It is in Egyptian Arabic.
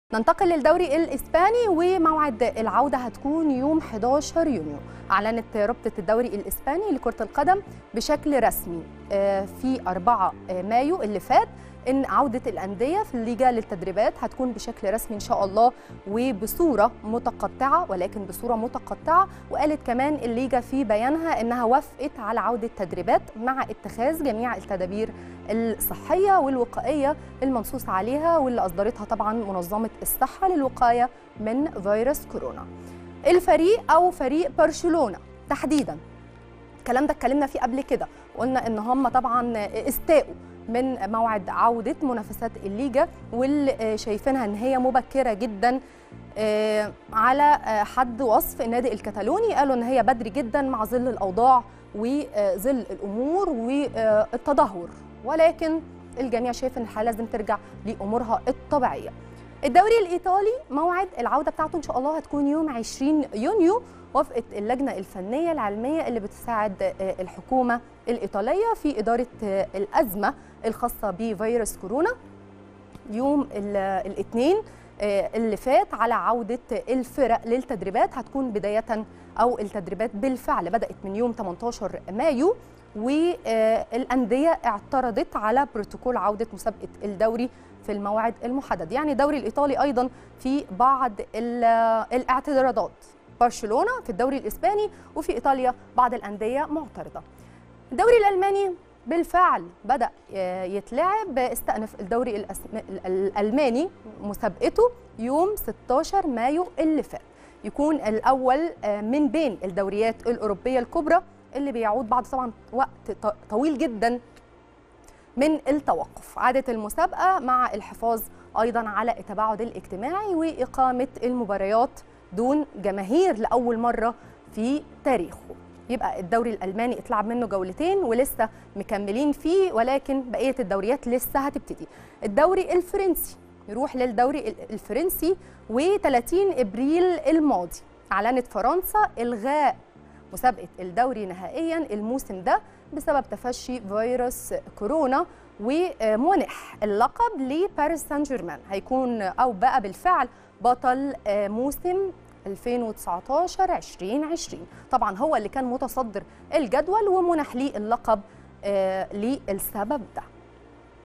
ننتقل للدوري الاسباني وموعد العوده هتكون يوم 11 يونيو اعلنت رابطه الدوري الاسباني لكره القدم بشكل رسمي في 4 مايو اللي فات ان عوده الانديه في الليجا للتدريبات هتكون بشكل رسمي ان شاء الله وبصوره متقطعه ولكن بصوره متقطعه وقالت كمان الليجا في بيانها انها وافقت على عوده التدريبات مع اتخاذ جميع التدابير الصحيه والوقائيه المنصوص عليها واللي اصدرتها طبعا منظمه الصحه للوقايه من فيروس كورونا. الفريق او فريق برشلونه تحديدا الكلام ده اتكلمنا فيه قبل كده قلنا ان هم طبعا استاءوا من موعد عودة منافسات الليجا واللي شايفينها ان هي مبكرة جدا على حد وصف النادي الكتالوني قالوا ان هي بدري جدا مع ظل الاوضاع وظل الامور والتدهور ولكن الجميع شايف ان الحاله لازم ترجع لامورها الطبيعيه الدوري الايطالي موعد العوده بتاعته ان شاء الله هتكون يوم 20 يونيو وافقت اللجنه الفنيه العلميه اللي بتساعد الحكومه الايطاليه في اداره الازمه الخاصه بفيروس كورونا يوم الاثنين اللي فات على عوده الفرق للتدريبات هتكون بدايه او التدريبات بالفعل بدات من يوم 18 مايو والانديه اعترضت على بروتوكول عوده مسابقه الدوري في الموعد المحدد يعني الدوري الايطالي ايضا في بعض الاعتراضات برشلونه في الدوري الاسباني وفي ايطاليا بعض الانديه معترضه الدوري الالماني بالفعل بدا يتلعب استأنف الدوري الالماني مسابقته يوم 16 مايو اللي فات يكون الاول من بين الدوريات الاوروبيه الكبرى اللي بيعود بعد طبعا وقت طويل جدا من التوقف عادت المسابقه مع الحفاظ ايضا على التباعد الاجتماعي واقامه المباريات دون جماهير لاول مره في تاريخه يبقى الدوري الالماني اتلعب منه جولتين ولسه مكملين فيه ولكن بقيه الدوريات لسه هتبتدي الدوري الفرنسي نروح للدوري الفرنسي و30 ابريل الماضي اعلنت فرنسا الغاء مسابقه الدوري نهائيا الموسم ده بسبب تفشي فيروس كورونا ومنح اللقب لباريس سان جيرمان هيكون او بقى بالفعل بطل موسم 2019 2020 طبعا هو اللي كان متصدر الجدول ومنح ليه اللقب للسبب ده